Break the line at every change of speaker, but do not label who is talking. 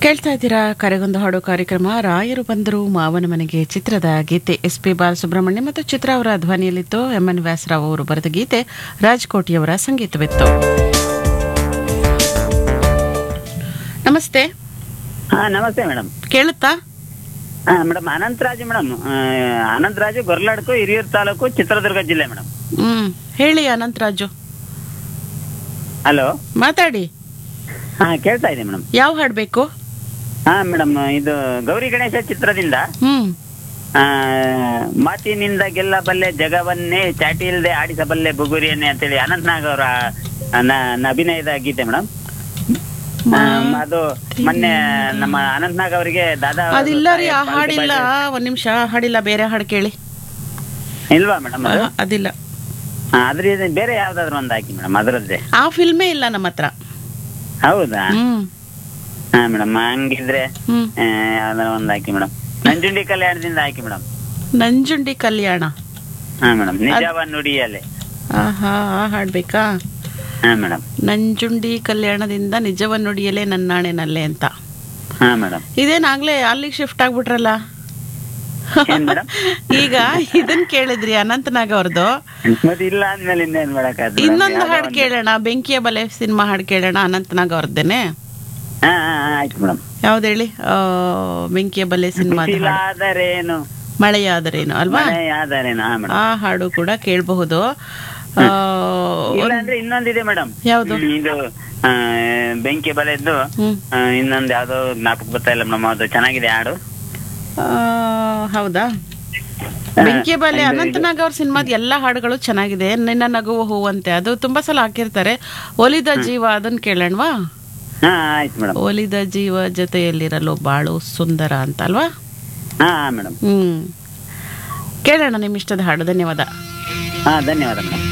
ಕೇಳ್ತಾ ಇದ್ದೀರಾ ಕರೆಗೊಂದು ಹಾಡು ಕಾರ್ಯಕ್ರಮ ರಾಯರು ಬಂದರು ಮಾವನ ಮನೆಗೆ ಚಿತ್ರದ ಗೀತೆ ಎಸ್ ಪಿ ಬಾಲಸುಬ್ರಹ್ಮಣ್ಯ ಮತ್ತು ಚಿತ್ರ ಅವರ ಧ್ವನಿಯಲ್ಲಿತ್ತು ಎಂ ಎನ್ ವ್ಯಾಸರಾವ್ ಅವರು ಬರೆದ ಗೀತೆ ರಾಜ್ಕೋಟಿಯವರ ಸಂಗೀತವಿತ್ತು ನಮಸ್ತೆ
ಹಾ ನಮಸ್ತೆ ಮೇಡಮ್
ಕೇಳುತ್ತಾ
ಹಾ ಮೇಡಮ್ ಅನಂತರಾಜು ಮೇಡಮ್ ಅನಂತರಾಜು ಗೊರ್ಲಾಡ್ಕು ಹಿರಿಯೂರು ತಾಲೂಕು ಚಿತ್ರದುರ್ಗ ಜಿಲ್ಲೆ ಮೇಡಮ್
ಹ್ಮ್ ಹೇಳಿ ಅನಂತರಾಜು
ಹಲೋ
ಮಾತಾಡಿ
ಹಾ ಕೇಳ್ತಾ ಇದೆ ಮೇಡಮ್
ಯಾವ ಹಾಡ್ಬೇಕು
ಹಾ ಮೇಡಮ್ ಇದು ಗೌರಿ ಗಣೇಶ ಚಿತ್ರದಿಂದ
ಹ್ಮ್
ಆ, ಮಾತಿನಿಂದ ಗೆಲ್ಲಬಲ್ಲೆ ಜಗವನ್ನೇ ಚಾಟಿ ಇಲ್ಲದೆ ಆಡಿಸಬಲ್ಲೆ ಬುಗುರಿಯನ್ನೇ ಅಂತೇಳಿ ಅನಂತನಾಗ್ ಅವರ ನ- ಅಭಿನಯದ ಗೀತೆ ಮೇಡಮ್ ಅದು ಮೊನ್ನೆ ನಮ್ಮ ಅನಂತನಾಗ್ ಅವರಿಗೆ ದಾದಾ ಅವರು
ಅದಿಲ್ಲ ರೀ ಆ
ಸಾಹೇಬ್
ಹಾಡಿಲ್ಲ
ಫಾಲ್ಕೆ
ಒಂದ್ ನಿಮಿಷ ಆ ಹಾಡಿಲ್ಲ ಬೇರೆ ಹಾಡು ಕೇಳಿ
ಬಾಯಿ- ಇಲ್ವಾ ಮೇಡಮ್ ಅದು
ಆಹಾ, ಅದಿಲ್ಲ
ಹಾ, ಅದ್ರ ಇದು ಬೇರೆ ಯಾವ್ದಾದ್ರು ಒಂದು ಹಾಕಿ ಮೇಡಮ್ ಅದರದ್ದೇ
ಆ ಫಿಲ್ಮೇ ಇಲ್ಲ ನಮ್ಮ ಹತ್ರ
ಹೌದಾ
ಹ್ಮ್
ಹಾ ಮೇಡಮ್ ಹಂಗಿದ್ರೆ
ಹ್ಮ್
ಆ, ಯಾವ್ದಾರ ಒಂದ್ ಹಾಕಿ ಮೇಡಮ್ ನಂಜುಂಡಿ ಕಲ್ಯಾಣದಿಂದ ಹಾಕಿ ಮೇಡಮ್
ನಂಜುಂಡಿ ಕಲ್ಯಾಣ
ಹಾ ಮೇಡಮ್ ನಿಜವ ನುಡಿಯಲ್ಲೇ
ಆಹಾ ಆ ಹಾಡ್ಬೇಕಾ
ಹಾ ಮೇಡಮ್
ನಂಜುಂಡಿ ಕಲ್ಯಾಣದಿಂದ ನಿಜವ ನುಡಿಯಲೇ ನನ್ನಾಣೆನಲ್ಲೇ ಅಂತ
ಹಾ ಮೇಡಮ್
ಇದೇನಾಗ್ಲೇ ಅಲ್ಲಿಗೆ ಶಿಫ್ಟ್ ಆಗ್ಬಿಟ್ರಲ್ಲ
ಏನ್ ಮೇಡಮ್
ಈಗ ಇದನ್ ಕೇಳಿದ್ರಿ ಅನಂತನಾಗ್ ಅವ್ರದ್ದು
ಮತ್ತೆ ಇಲ್ಲ ಅಂದ್ಮೇಲೆ ಇನ್ನೇನ್ ಮಾಡಕ್
ಇನ್ನೊಂದು ಹಾಡು ಕೇಳೋಣ ಬೆಂಕಿಯ ಬಲೆ ಸಿನಿಮಾ ಹಾಡು ಕೇಳೋಣ ಅನಂತನಾಗ್ ಅವ್ರದ್ದೇನೆ
ಹಾ ಹಾ ಹಾ, ಆಯ್ತು ಮೇಡಮ್
ಯಾವ್ದು ಹೇಳಿ ಆ, ಬೆಂಕಿಯ ಬಲೆ ಸಿನಿಮಾದ ಹಾಡು
ಆದರೇನು
ಮಳೆಯಾದರೇನು ಅಲ್ವಾ
ಆದರೇನು ಹಾ ಮೇಡಮ್
ಆ ಹಾಡು ಕೂಡ ಕೇಳಬಹುದು ಆ,
ಇಲ್ಲ ಅಂದ್ರೆ ಇನ್ನೊಂದಿದೆ ಮೇಡಮ್
ಯಾವ್ದು
ಇದು ಆ, ಬೆಂಕಿ ಬಲೆದ್ದು
ಹ್ಮ್
ಆ, ಇನ್ನೊಂದ್ ಯಾವ್ದೋ ಜ್ಞಾಪಕ ಬರ್ತಾ ಇಲ್ಲ ಮೇಡಮ್ ಅದು ಚೆನ್ನಾಗಿದೆ ಹಾಡು
ಆ, ಹೌದಾ ಬೆಂಕಿಯ ಬಲೆ ಅನಂತನಾಗ್ ಅವ್ರ ಸಿನಿಮಾದ ಎಲ್ಲ ಹಾಡುಗಳು ಚೆನ್ನಾಗಿದೆ ನಿನ್ನ ನಗುವ ಹೂವಂತೆ ಅದು ತುಂಬಾ ಸಲ ಹಾಕಿರ್ತಾರೆ ಒಲಿದ ಜೀವ ಅದನ್ನ ಕೇಳೋಣವಾ
ಹಾ ಆಯ್ತು ಮೇಡಮ್
ಒಲಿದ ಜೀವ ಜೊತೆಯಲ್ಲಿರಲು ಬಾಳು ಸುಂದರ ಅಂತ ಅಲ್ವಾ
ಹಾ ಮೇಡಮ್
ಹ್ಮ್ ಕೇಳೋಣ ನಿಮ್ಮ ಇಷ್ಟದ ಹಾಡು ಧನ್ಯವಾದ
ಹಾ ಧನ್ಯವಾದ ಮೇಡಮ್